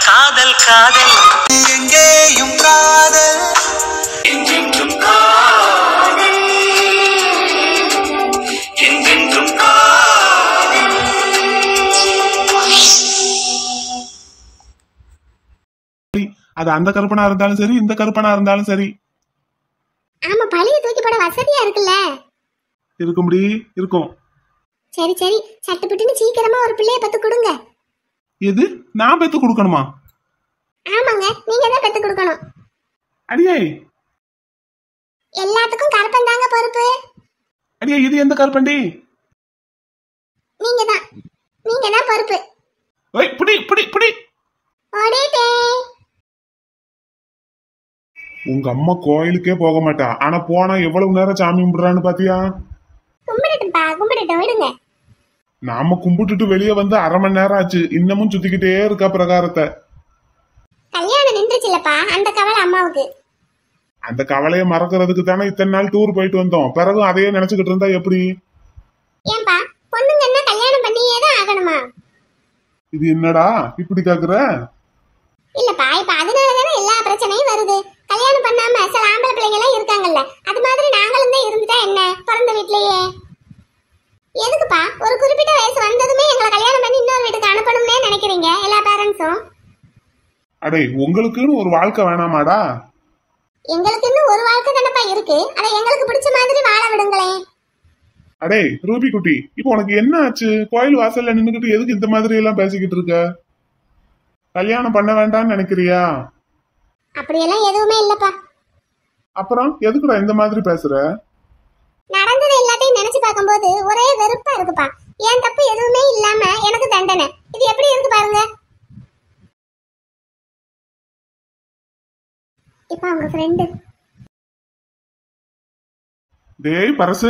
காதல் காதல் எங்கேயும் காதல் என்றென்றும் காதல் என்றென்றும் காதல் அது அந்த கருப்பனா இருந்தாலும் சரி இந்த கருப்பனா இருந்தாலும் சரி ஆமா பழைய தூக்கி போட வசதியா இருக்குல்ல இருக்கும்படி இருக்கும் சரி சரி சட்டுப்புட்டுன்னு சீக்கிரமா ஒரு பிள்ளைய பத்து கொடுங்க எது நான் பெத்து கொடுக்கணுமா ஆமாங்க நீங்க தான் பெத்து கொடுக்கணும் அடியே எல்லாத்துக்கும் கருப்பன் தாங்க பொறுப்பு அடியே இது எந்த கருப்பண்டி நீங்க தான் நீங்க தான் பொறுப்பு ஓய் புடி புடி புடி ஓடிட்டே உங்க அம்மா கோயிலுக்கே போக மாட்டா ஆனா போனா எவ்வளவு நேரம் சாமி கும்பிடுறான்னு பாத்தியா கும்பிடட்டும்பா கும்பிடட்டும் விடுங்க நாம கும்பிட்டுட்டு வெளியே வந்து அரை மணி நேரம் ஆச்சு இன்னமும் சுத்திக்கிட்டே இருக்கா பிரகாரத்தை கல்யாணம் நின்றுச்சுல்லப்பா அந்த கவலை அம்மாவுக்கு அந்த கவலையை மறக்கிறதுக்கு தானே இத்தனை நாள் டூர் போயிட்டு வந்தோம் பிறகும் அதையே நினைச்சுக்கிட்டு இருந்தா எப்படி ஏன்பா பொண்ணுங்க என்ன கல்யாணம் பண்ணியே தான் ஆகணுமா இது என்னடா இப்படி கேக்குற இல்லப்பா இப்ப அதனால தானே எல்லா பிரச்சனையும் வருது கல்யாணம் பண்ணாம சில ஆம்பளை பிள்ளைங்க எல்லாம் இருக்காங்கல்ல அது மாதிரி நாங்களும் தான் இருந்துட்டா என்ன பிறந்த வீட்லயே எதுக்குப்பா ஒரு குறிப்பிட்ட வயசு வந்ததுமே எங்களை கல்யாணம் பண்ணி இன்னொரு வீட்டுக்கு அனுப்பணும்னே நினைக்கிறீங்க எல்லா பேரண்ட்ஸும் அடே உங்களுக்குன்னு ஒரு வாழ்க்கை வேணாமாடா எங்களுக்கு இன்னும் ஒரு வாழ்க்கை தானப்பா இருக்கு அதை எங்களுக்கு பிடிச்ச மாதிரி வாழ விடுங்களேன் அடே ரூபி குட்டி இப்போ உனக்கு என்ன ஆச்சு கோயில் வாசல்ல நின்னுக்கிட்டு எதுக்கு இந்த மாதிரி எல்லாம் பேசிக்கிட்டு இருக்க கல்யாணம் பண்ண வேண்டாம்னு நினைக்கிறியா அப்படியெல்லாம் எதுவுமே இல்லப்பா அப்புறம் எதுக்குடா இந்த மாதிரி பேசுற நடந்தது எல்லாத்தையும் நினைச்சு பார்க்கும்போது ஒரே வெறுப்பா இருக்குப்பா என் தப்பு எதுவுமே இல்லாம எனக்கு தண்டனை இது எப்படி இருக்கு பாருங்க இப்ப அவங்க ஃப்ரெண்டு டேய் பரசு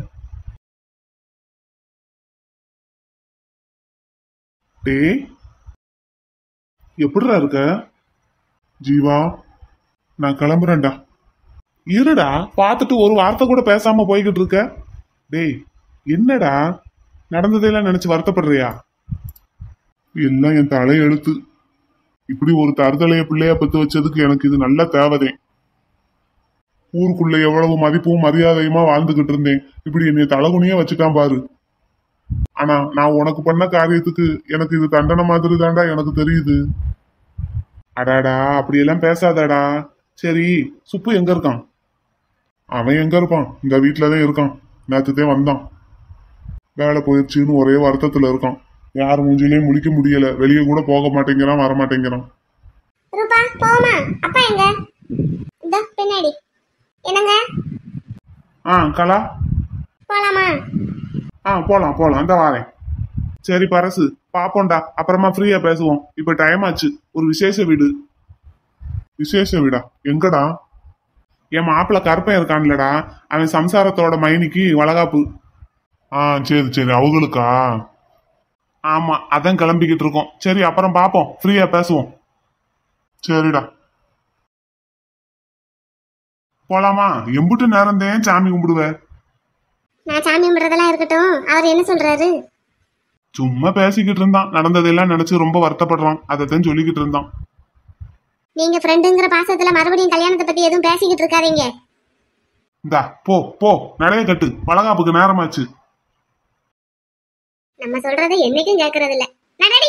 டேய் எப்படிடா இருக்க ஜீவா நான் கிளம்புறேன்டா இருடா பார்த்துட்டு ஒரு வார்த்தை கூட பேசாம போய்கிட்டு இருக்க டேய் என்னடா நடந்ததையெல்லாம் நினைச்சு வருத்தப்படுறியா எல்லாம் என் தலை எழுத்து இப்படி ஒரு தருதலைய பிள்ளைய பத்து வச்சதுக்கு எனக்கு இது நல்ல தேவதே ஊருக்குள்ள எவ்வளவு மதிப்பும் மரியாதையுமா வாழ்ந்துகிட்டு இருந்தேன் இப்படி என்னை தலகுனியே வச்சுட்டான் பாரு ஆனா நான் உனக்கு பண்ண காரியத்துக்கு எனக்கு இது தண்டனை மாதிரி தான்டா எனக்கு தெரியுது அடாடா அப்படியெல்லாம் பேசாதடா சரி சுப்பு எங்க இருக்கான் அவன் எங்க இருப்பான் இந்த வீட்டுலதான் இருக்கான் நேத்துதான் வந்தான் வேலை போயிடுச்சுன்னு ஒரே வருத்தத்துல இருக்கான் யார் மூஞ்சிலையும் முழிக்க முடியல வெளியே கூட போக மாட்டேங்கிறான் வர மாட்டேங்கிறான் ரூபா போமா அப்பா எங்க இந்த பின்னாடி என்னங்க ஆ கலா போலாமா ஆ போலாம் போலாம் அந்த வாரேன் சரி பரசு பாப்போம்டா அப்புறமா ஃப்ரீயா பேசுவோம் இப்ப டைம் ஆச்சு ஒரு விசேஷ வீடு விசேஷ வீடா எங்கடா என் மாப்பிள்ள கருப்பன் இருக்கான்லடா அவன் சம்சாரத்தோட மைனிக்கு வளகாப்பு ஆ சரி சரி அவங்களுக்கா ஆமா அதான் கிளம்பிக்கிட்டு இருக்கோம் சரி அப்புறம் பாப்போம் ஃப்ரீயா பேசுவோம் சரிடா போலாமா எம்புட்டு நேரம் தான் சாமி கும்பிடுவேன் நான் சாமி கும்பிட்றதெல்லாம் இருக்கட்டும் அவர் என்ன சொல்றாரு சும்மா பேசிக்கிட்டு இருந்தான் நடந்ததெல்லாம் நினைச்சு ரொம்ப வருத்தப்படுறான் அதைத்தான் சொல்லிக்கிட்டு இருந்தான் நீங்க ஃப்ரெண்டுங்கிற பாசத்துல மறுபடியும் கல்யாணத்தை பத்தி எதுவும் பேசிக்கிட்டு இருக்காதீங்க இந்தா போ போ நடைய கட்டு வளகாப்புக்கு நேரமாச்சு நம்ம சொல்றதை என்னைக்கும் கேட்கறது இல்ல நடடி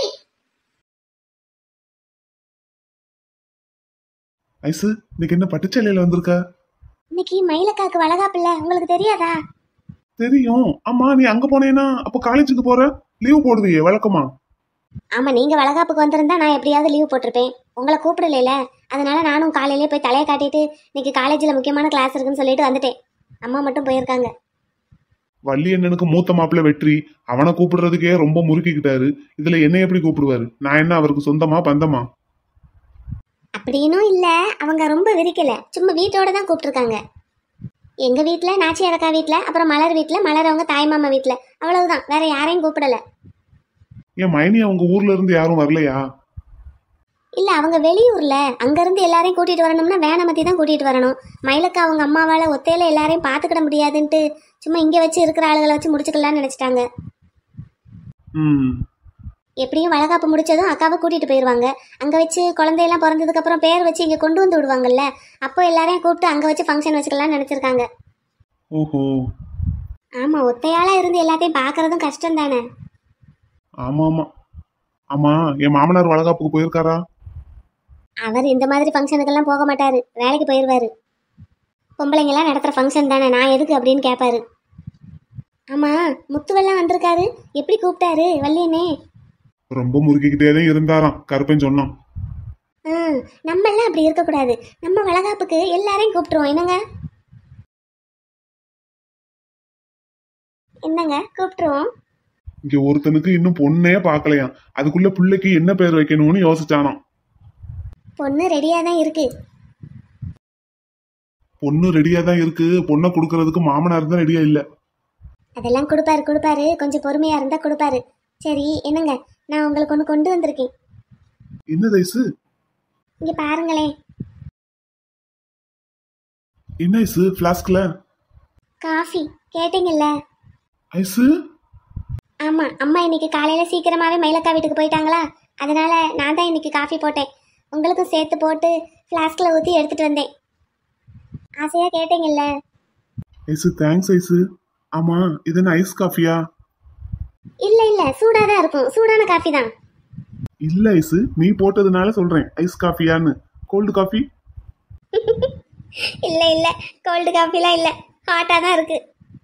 ஐசு இன்னைக்கு என்ன பட்டுச்சேலையில வந்திருக்க இன்னைக்கு மயிலக்காக்கு வளகாப்பில்ல உங்களுக்கு தெரியாதா தெரியும் ஆமா நீ அங்க போனேன்னா அப்ப காலேஜுக்கு போற லீவ் போடுவியே வழக்கமா ஆமா நீங்க வளகாப்புக்கு வந்திருந்தா நான் எப்படியாவது லீவ் போட்டிருப்பேன் உங்களை கூப்பிடல அதனால நானும் காலையிலே போய் தலையை காட்டிட்டு இன்னைக்கு காலேஜில் முக்கியமான கிளாஸ் இருக்குன்னு சொல்லிட்டு வந்துட்டேன் அம்மா மட்டும் போயிருக்காங்க வள்ளி அண்ணனுக்கு மூத்த மாப்பிள்ள வெற்றி அவனை கூப்பிடுறதுக்கே ரொம்ப முறுக்கிக்கிட்டாரு இதுல என்ன எப்படி கூப்பிடுவாரு நான் என்ன அவருக்கு சொந்தமா பந்தமா அப்படின்னும் இல்ல அவங்க ரொம்ப விரிக்கல சும்மா வீட்டோட தான் கூப்பிட்டுருக்காங்க எங்க வீட்ல நாச்சியார் அக்கா வீட்ல அப்புறம் மலர் வீட்ல மலர் அவங்க தாய் மாமா வீட்ல அவ்வளவுதான் வேற யாரையும் கூப்பிடல ஏன் மைனி அவங்க ஊர்ல இருந்து யாரும் வரலையா இல்ல அவங்க வெளியூர்ல அங்க இருந்து எல்லாரையும் கூட்டிட்டு வரணும்னா வேணமத்தி தான் கூட்டிட்டு வரணும் மயிலக்கா அவங்க அம்மாவால ஒத்தையில எல்லாரையும் பாத்துக்கிட முடியாதுன்ட்டு சும்மா இங்க வச்சு இருக்கிற ஆளுகளை வச்சு முடிச்சுக்கலாம்னு நினைச்சிட்டாங்க ம் எப்படியும் வளகாப்பு முடிச்சதும் அக்காவை கூட்டிட்டு போயிடுவாங்க அங்கே வச்சு குழந்தையெல்லாம் பிறந்ததுக்கப்புறம் பேர் வச்சு இங்கே கொண்டு வந்து விடுவாங்கல்ல அப்போ எல்லாரையும் கூப்பிட்டு அங்கே வச்சு ஃபங்க்ஷன் வச்சுக்கலாம்னு நினச்சிருக்காங்க ஓஹோ ஆமாம் ஒத்தையாளாக இருந்து எல்லாத்தையும் பார்க்கறதும் கஷ்டம் தானே ஆமா ஆமா ஆமா என் மாமனார் வளகாப்புக்கு போயிருக்காரா அவர் இந்த மாதிரி ஃபங்க்ஷனுக்கெல்லாம் போக மாட்டார் வேலைக்கு போயிடுவார் பொம்பளைங்கெல்லாம் நடத்துகிற ஃபங்க்ஷன் தானே நான் எதுக்கு அப்படின்னு கேட்பாரு ஆமாம் முத்துவெல்லாம் வந்திருக்காரு எப்படி கூப்பிட்டாரு வள்ளியனே ரொம்ப முறுக்கிக்கிட்டே தான் இருந்தாராம் கருப்பன் சொன்னான் ஆ நம்மெல்லாம் அப்படி இருக்கக்கூடாது நம்ம வளகாப்புக்கு எல்லாரையும் கூப்பிட்டுருவோம் என்னங்க என்னங்க கூப்பிட்டுருவோம் இங்க ஒருத்தனுக்கு இன்னும் பொண்ணே பார்க்கலையாம் அதுக்குள்ள பிள்ளைக்கு என்ன பேர் வைக்கணும்னு யோசிச்சானாம் பொண்ணு ரெடியாக தான் இருக்கு பொண்ணு ரெடியா தான் இருக்கு பொண்ணை கொடுக்கறதுக்கு மாமனார் தான் ரெடியா இல்ல அதெல்லாம் கொடுப்பாரு கொடுப்பாரு கொஞ்சம் பொறுமையாக இருந்தால் கொடுப்பாரு சரி என்னங்க நான் உங்களுக்கு ஒன்று கொண்டு வந்திருக்கேன் என்ன ஐசு இங்கே பாருங்களேன் என்ன ஐசு பிளாஸ்க்ல காஃபி கேட்டீங்கல்ல ஐசு ஆமாம் அம்மா இன்னைக்கு காலையில் சீக்கிரமாகவே மயிலக்கா வீட்டுக்கு போயிட்டாங்களா அதனால நான் தான் இன்னைக்கு காஃபி போட்டேன் உங்களுக்கும் சேர்த்து போட்டு ஃப்ளாஸ்கில் ஊற்றி எடுத்துகிட்டு வந்தேன் ஆசையாக கேட்டீங்கல்ல ஐசு தேங்க்ஸ் ஐசு ஆமா இது என்ன ஐஸ் காஃபியா இல்லை இல்லை சூடாக தான் இருக்கும் சூடான காஃபி தான் இல்ல ஐசு நீ போட்டதுனால சொல்றேன் ஐஸ் காஃபியான்னு கோல்டு காஃபி இல்லை இல்லை கோல்டு காஃபிலாம் இல்லை ஹாட்டாக தான் இருக்குது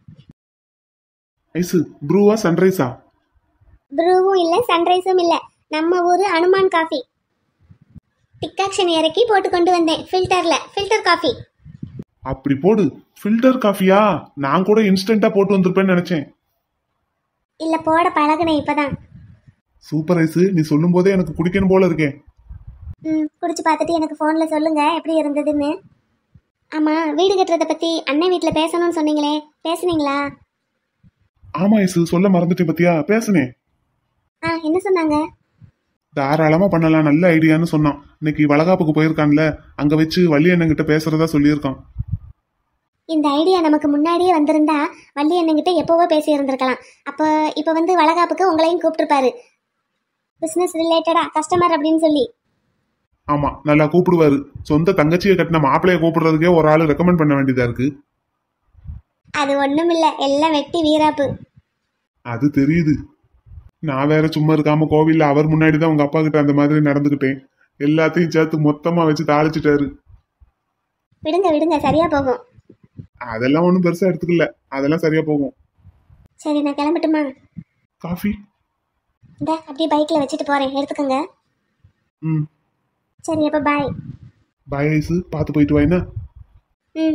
ஐசு ப்ரூவா சன்ரைஸா ப்ரூவும் இல்லை சன்ரைஸும் இல்லை நம்ம ஊர் அனுமான் காஃபி டிக்காக்ஷன் இறக்கி போட்டு கொண்டு வந்தேன் ஃபில்டரில் ஃபில்டர் காஃபி அப்படி போடு ஃபில்டர் காஃபியா நான் கூட இன்ஸ்டன்டா போட்டு வந்திருப்பேன்னு நினைச்சேன் இல்லை போட பழகுனேன் இப்போ தான் சூப்பர் ஐசு நீ சொல்லும் போதே எனக்கு குடிக்கணும் போல இருக்கேன் ம் குடிச்சு பார்த்துட்டு எனக்கு ஃபோனில் சொல்லுங்கள் எப்படி இருந்ததுன்னு ஆமாம் வீடு கட்டுறதை பற்றி அண்ணன் வீட்டில் பேசணும்னு சொன்னீங்களே பேசுனீங்களா ஆமா ஐசு சொல்ல மறந்துட்டேன் பத்தியா பேசுனேன் ஆ என்ன சொன்னாங்க தாராளமா பண்ணலாம் நல்ல ஐடியான்னு சொன்னான் இன்னைக்கு வளகாப்புக்கு போயிருக்கான்ல அங்க வச்சு வள்ளி அண்ணங்கிட்ட பேசுறதா சொல்லியிருக்கான் இந்த ஐடியா நமக்கு முன்னாடியே வந்திருந்தா வள்ளி அண்ணங்கிட்ட எப்போவோ பேசி இருந்திருக்கலாம் அப்போ இப்போ வந்து வளகாப்புக்கு உங்களையும் கூப்பிட்டுருப்பாரு பிஸ்னஸ் ரிலேட்டடா கஸ்டமர் அப்படின்னு சொல்லி ஆமா நல்லா கூப்பிடுவாரு சொந்த தங்கச்சியை கட்டின மாப்பிளைய கூப்பிடுறதுக்கே ஒரு ஆளு ரெக்கமெண்ட் பண்ண வேண்டியதா இருக்கு அது ஒன்றும் இல்லை எல்லாம் வெட்டி வீராப்பு அது தெரியுது நான் வேற சும்மா இருக்காம கோவில்ல அவர் முன்னாடி தான் உங்க அப்பா கிட்ட அந்த மாதிரி நடந்துக்கிட்டேன் எல்லாத்தையும் சேர்த்து மொத்தமா வச்சு தாளிச்சிட்டாரு விடுங்க விடுங்க சரியா போகும் அதெல்லாம் ஒன்றும் பெருசா எடுத்துக்கல அதெல்லாம் சரியா போகும் சரி நான் கிளம்பட்டுமா காஃபி இந்த அப்படியே பைக்கில் வச்சுட்டு போகிறேன் எடுத்துக்கோங்க ம் சரி அப்போ பாய் பாய் ஐசு பார்த்து போயிட்டு வா என்ன ம்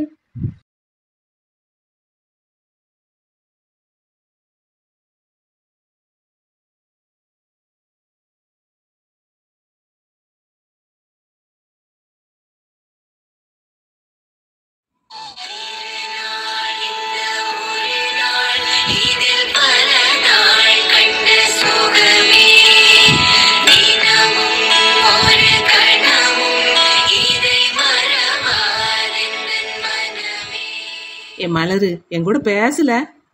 இதில் பல நாள் கண்ட சுகமே தினமும் ஒரு கணமும் இதை மறவாதெந்தன் மனமே என் மலரு என் கூட பேசல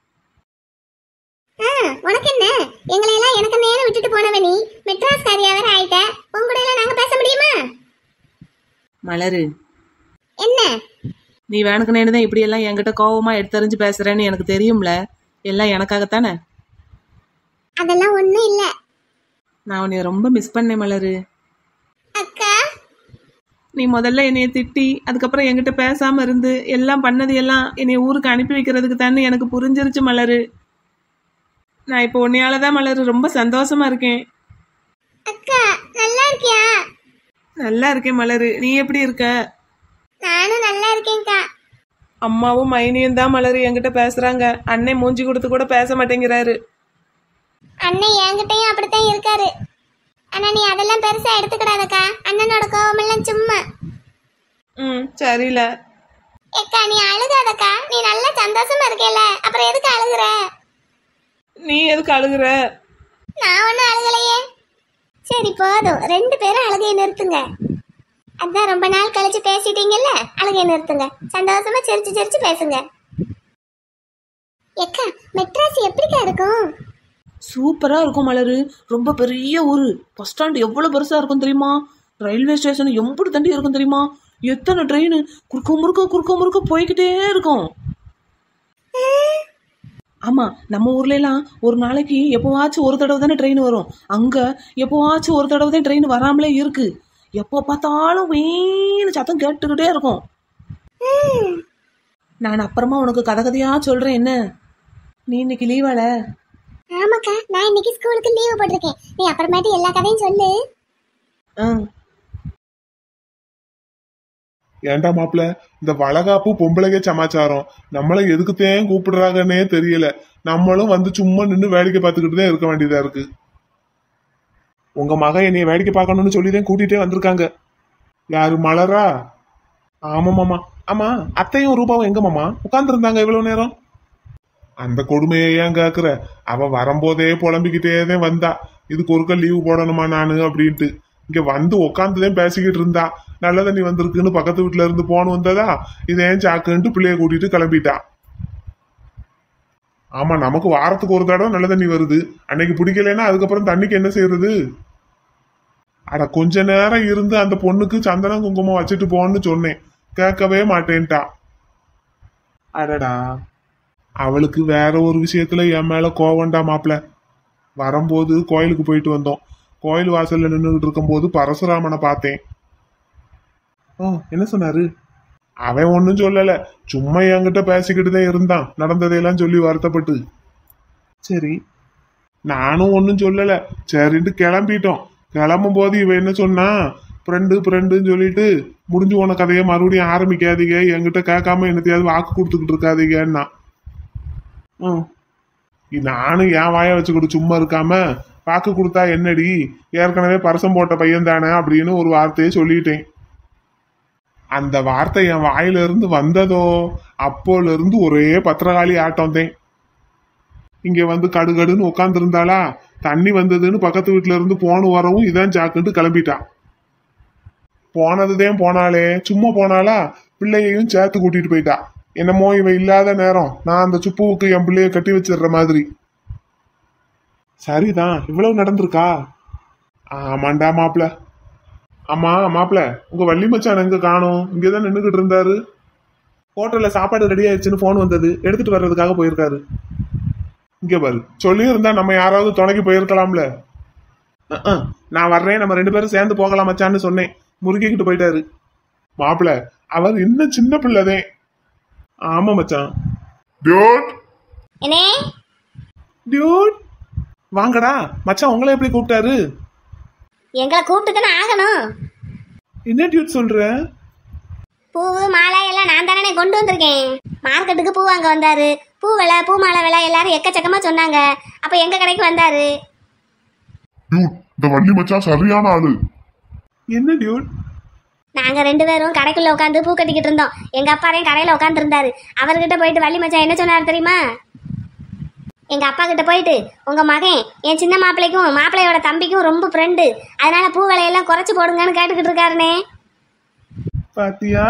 ஆ உனக்கு என்ன எங்களை எல்லாம் எனக்கு நேரம் விட்டுட்டு போனவ நீ மெட்ராஸ் காரியா வேற ஆயிட்ட உங்க கூட எல்லாம் நாங்க பேச முடியுமா மலரு என்ன நீ வேணுக்கு நேரம் தான் இப்படி எல்லாம் என்கிட்ட கோவமா எடுத்தறிஞ்சு பேசுறேன்னு எனக்கு தெரியும்ல எல்லாம் எனக்காகத்தானே அதெல்லாம் ஒண்ணும் இல்ல நான் உன்னை ரொம்ப மிஸ் பண்ணேன் மலரு அக்கா நீ முதல்ல என்னைய திட்டி அதுக்கப்புறம் என்கிட்ட பேசாம இருந்து எல்லாம் பண்ணது எல்லாம் என்னைய ஊருக்கு அனுப்பி வைக்கிறதுக்கு தானே எனக்கு புரிஞ்சிருச்சு மலரு நான் இப்போ உன்னையால தான் மலரு ரொம்ப சந்தோஷமா இருக்கேன் அக்கா நல்லா இருக்கியா நல்லா இருக்கேன் மலரு நீ எப்படி இருக்க நானும் நல்லா இருக்கேன்க்கா அம்மாவும் மைனியும் தான் மலரு என்கிட்ட பேசுறாங்க அண்ணன் மூஞ்சி கொடுத்து கூட பேச மாட்டேங்கிறாரு அண்ணன் என்கிட்டயும் அப்படித்தான் இருக்காரு ஆனா நீ அதெல்லாம் பெருசா எடுத்துக்கிடாதக்கா அண்ணனோட கோவம் எல்லாம் சும்மா ம் சரியில்ல ஏக்கா நீ அழுகாதக்கா நீ நல்லா சந்தோஷமா இருக்கேல அப்புறம் எதுக்கு அழுகுற நீ எதுக்கு அழுகுற நான் ஒன்றும் அழுகலையே சரி போதும் ரெண்டு பேரும் அழுகையை நிறுத்துங்க அதான் ரொம்ப நாள் கழிச்சு பேசிட்டீங்கல்ல அழுகையை நிறுத்துங்க சந்தோஷமா சிரிச்சு சிரிச்சு பேசுங்க எக்கா மெட்ராஸ் எப்படிக்கா இருக்கும் சூப்பரா இருக்கும் மலரு ரொம்ப பெரிய ஊரு பஸ் ஸ்டாண்ட் எவ்வளவு பெருசா இருக்கும் தெரியுமா ரயில்வே ஸ்டேஷன் எம்புட்டு தண்டி இருக்கும் தெரியுமா எத்தனை ட்ரெயின் குறுக்க முறுக்க குறுக்க முறுக்க போய்கிட்டே இருக்கும் ஆமா நம்ம ஊர்ல எல்லாம் ஒரு நாளைக்கு எப்போவாச்சும் ஒரு தடவை தானே ட்ரெயின் வரும் அங்க எப்போவாச்சும் ஒரு தடவை தான் ட்ரெயின் வராமலே இருக்கு எப்போ பார்த்தாலும் வீணு சத்தம் கேட்டுக்கிட்டே இருக்கும் நான் அப்புறமா உனக்கு கதை கதையா சொல்றேன் என்ன நீ இன்னைக்கு லீவால ஆமாக்கா நான் இன்னைக்கு ஸ்கூலுக்கு லீவு போட்டிருக்கேன் நீ அப்புறமேட்டு எல்லா கதையும் சொல்லு ஆ ஏன்டா மாப்பிள இந்த வளகாப்பு பொம்பளைங்க சமாச்சாரம் நம்மள எதுக்குத்தான் கூப்பிடுறாங்கன்னே தெரியல நம்மளும் வந்து சும்மா நின்று வேடிக்கை பார்த்துக்கிட்டு தான் இருக்க வேண்டியதா இருக்கு உங்க மகன் என்னைய வேடிக்கை பார்க்கணும்னு சொல்லி தான் கூட்டிட்டே வந்திருக்காங்க யாரு மலரா ஆமா மாமா ஆமா அத்தையும் ரூபாவும் எங்க மாமா உட்கார்ந்துருந்தாங்க இவ்வளவு நேரம் அந்த கொடுமையை ஏன் கேக்குற அவ வரும்போதே புலம்பிக்கிட்டே தான் வந்தா இதுக்கு ஒருக்க லீவு போடணுமா நானு அப்படின்ட்டு இங்க வந்து உட்காந்துதான் பேசிக்கிட்டு இருந்தா நல்ல தண்ணி வந்திருக்குன்னு பக்கத்து வீட்டுல இருந்து போன் வந்ததா இதே சாக்குன்ட்டு பிள்ளைய கூட்டிட்டு கிளம்பிட்டா ஆமா நமக்கு வாரத்துக்கு ஒரு தடவை நல்ல தண்ணி வருது அன்னைக்கு பிடிக்கலைன்னா அதுக்கப்புறம் தண்ணிக்கு என்ன செய்யறது அட கொஞ்ச நேரம் இருந்து அந்த பொண்ணுக்கு சந்தனம் குங்குமம் வச்சுட்டு போன்னு சொன்னேன் கேட்கவே மாட்டேன்ட்டா அடடா அவளுக்கு வேற ஒரு விஷயத்துல என் மேல கோவண்டா மாப்ள வரும்போது கோயிலுக்கு போயிட்டு வந்தோம் கோயில் வாசல்ல நின்றுகிட்டு இருக்கும்போது பரசுராமனை பார்த்தேன் ஓ என்ன சொன்னாரு அவன் ஒன்றும் சொல்லல சும்மா என்கிட்ட பேசிக்கிட்டு தான் இருந்தான் நடந்ததையெல்லாம் சொல்லி வருத்தப்பட்டு சரி நானும் ஒன்றும் சொல்லல சரின்ட்டு கிளம்பிட்டோம் கிளம்பும் போது இவன் என்ன சொன்னா ஃப்ரெண்டு ஃப்ரெண்டுன்னு சொல்லிட்டு முடிஞ்சு போன கதையை மறுபடியும் ஆரம்பிக்காதீங்க என்கிட்ட கேட்காம என்னத்தையாவது வாக்கு கொடுத்துக்கிட்டு இருக்காதீங்கன்னா ம் நானும் என் வாயை வச்சுக்கிட்டு சும்மா இருக்காம வாக்கு கொடுத்தா என்னடி ஏற்கனவே பரசம் போட்ட பையன் தானே அப்படின்னு ஒரு வார்த்தையை சொல்லிட்டேன் அந்த வார்த்தை என் வாயில இருந்து வந்ததோ அப்போல இருந்து ஒரே பத்திரகாளி ஆட்டம் தான் இங்க வந்து கடுகடுன்னு உட்காந்துருந்தாளா தண்ணி வந்ததுன்னு பக்கத்து வீட்டுல இருந்து போன வரவும் இதான் ஜாக்குன்ட்டு கிளம்பிட்டா போனதுதான் போனாலே சும்மா போனாலா பிள்ளையையும் சேர்த்து கூட்டிட்டு போயிட்டா என்னமோ இவ இல்லாத நேரம் நான் அந்த சுப்புவுக்கு என் பிள்ளைய கட்டி வச்சிடுற மாதிரி சரிதான் இவ்வளவு நடந்திருக்கா ஆமாண்டா மாப்பிள ஆமா மாப்பிள உங்க வள்ளி மச்சான் எங்க காணோம் இங்கதான் நின்னுகிட்டு இருந்தாரு ஹோட்டல்ல சாப்பாடு ரெடி ஆயிடுச்சுன்னு போன் வந்தது எடுத்துட்டு வர்றதுக்காக போயிருக்காரு இங்க பாரு சொல்லி இருந்தா நம்ம யாராவது துணைக்கு போயிருக்கலாம்ல அஹ், அஹ், நான் வர்றேன் நம்ம ரெண்டு பேரும் சேர்ந்து போகலாம் மச்சான்னு சொன்னேன் முறுக்கிக்கிட்டு போயிட்டாரு மாப்பிள அவர் இன்னும் சின்ன பிள்ளைதே ஆமா மச்சான் டியூட் என்னே டியூட் வாங்கடா மச்சான் உங்களை எப்படி கூப்பிட்டாரு எங்களை கூப்பிட்டு தானே ஆகணும் என்ன டியூட் சொல்ற பூவு மாலை எல்லாம் நான் தானே கொண்டு வந்திருக்கேன் மார்க்கெட்டுக்கு பூ வாங்க வந்தாரு பூ விலை பூ மாலை விலை எல்லாரும் எக்கச்சக்கமா சொன்னாங்க அப்ப எங்க கடைக்கு வந்தாரு டியூட் இந்த வள்ளி மச்சான் சரியான ஆளு என்ன டியூட் நாங்க ரெண்டு பேரும் கடைக்குள்ள உட்காந்து பூ கட்டிக்கிட்டு இருந்தோம் எங்க அப்பாரையும் கடையில உட்காந்து இருந்தாரு அவர்கிட்ட போயிட்டு வள்ளி மச்சான் என்ன சொன்னார் தெரியுமா எங்க அப்பா கிட்ட போயிட்டு உங்க மகன் என் சின்ன மாப்பிள்ளைக்கும் மாப்பிள்ளையோட தம்பிக்கும் ரொம்ப ஃப்ரெண்டு அதனால பூ விலையெல்லாம் குறைச்சு போடுங்கன்னு கேட்டுக்கிட்டு இருக்காருனே பாத்தியா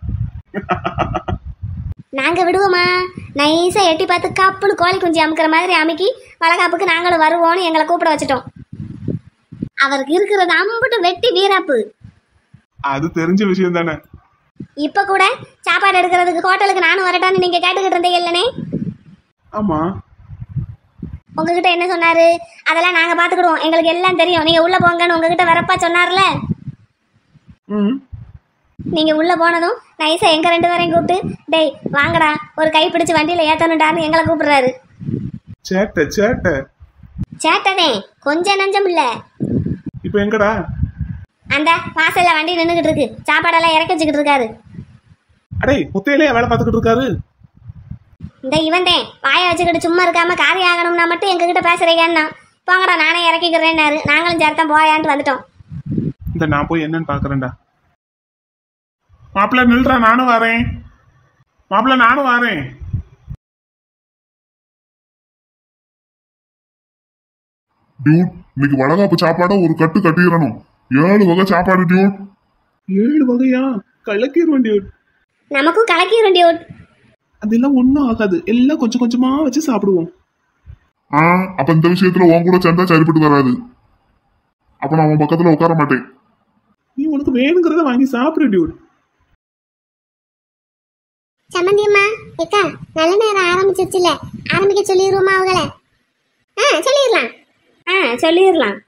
நாங்க விடுவோமா நைஸா எட்டி பார்த்து கப்புன்னு கோழி குஞ்சு அமுக்கிற மாதிரி அமுக்கி வளகாப்புக்கு நாங்களும் வருவோம்னு எங்களை கூப்பிட வச்சுட்டோம் அவருக்கு இருக்கிறது அம்புட்டு வெட்டி வீராப்பு அது தெரிஞ்ச விஷயம் தானே இப்ப கூட சாப்பாடு எடுக்கிறதுக்கு ஹோட்டலுக்கு நானும் வரட்டான்னு நீங்க கேட்டுக்கிட்டு இருந்தீங்க இல்லனே ஆமா உங்ககிட்ட என்ன சொன்னாரு அதெல்லாம் நாங்க பாத்துக்கிடுவோம் எங்களுக்கு எல்லாம் தெரியும் நீங்க உள்ள போங்கன்னு உங்ககிட்ட வரப்பா சொன்னார்ல ம் நீங்க உள்ள போனதும் நைஸா எங்க ரெண்டு பேரையும் கூப்பிட்டு டேய் வாங்கடா ஒரு கை பிடிச்சு வண்டியில ஏத்தணுண்டான்னு எங்களை கூப்பிடுறாரு சேட்டை சேட்டை சேட்டனே கொஞ்சம் நஞ்சம் இல்ல இப்போ எங்கடா அந்த வாசல்ல வண்டி நின்றுகிட்டு இருக்கு சாப்பாடெல்லாம் இறக்கி வச்சுக்கிட்டு இருக்காரு அடே முத்தையிலே வேலை பார்த்துக்கிட்டு இருக்காரு இந்த இவன்தேன் வாயை வச்சுக்கிட்டு சும்மா இருக்காம காரியம் ஆகணும்னா மட்டும் எங்ககிட்ட பேசுறீங்கன்னா போங்கடா நானே இறக்கிக்கிறேன்னாரு நாங்களும் சேர்த்தான் போயான்ட்டு வந்துட்டோம் இந்த நான் போய் என்னன்னு பாக்குறேன்டா மாப்பிள்ள நில்றா நானும் வரேன் மாப்பிள்ள நானும் வரேன் டியூட் இன்னைக்கு வளகாப்பு சாப்பாடை ஒரு கட்டு கட்டிடணும் ஏழு வகை சாப்பாடு டியூட் ஏழு வகையா கலக்கிடுவேன் டியூட் நமக்கும் கலக்கிரும் டியூட் அதெல்லாம் ஒன்றும் ஆகாது எல்லாம் கொஞ்சம் கொஞ்சமா வச்சு சாப்பிடுவோம் ஆ அப்ப இந்த விஷயத்துல உன் கூட சேர்ந்தா சரிப்பட்டு வராது அப்ப நான் உன் பக்கத்துல உட்கார மாட்டேன் நீ உனக்கு வேணுங்கிறத வாங்கி சாப்பிடு டியூட் சம்மந்தி அம்மா ஏக்கா நல்ல நேரம் ஆரம்பிச்சிருச்சுல ஆரம்பிக்க சொல்லிடுவோமா அவங்கள ஆ சொல்லிடலாம் ஆ சொல்லிடலாம்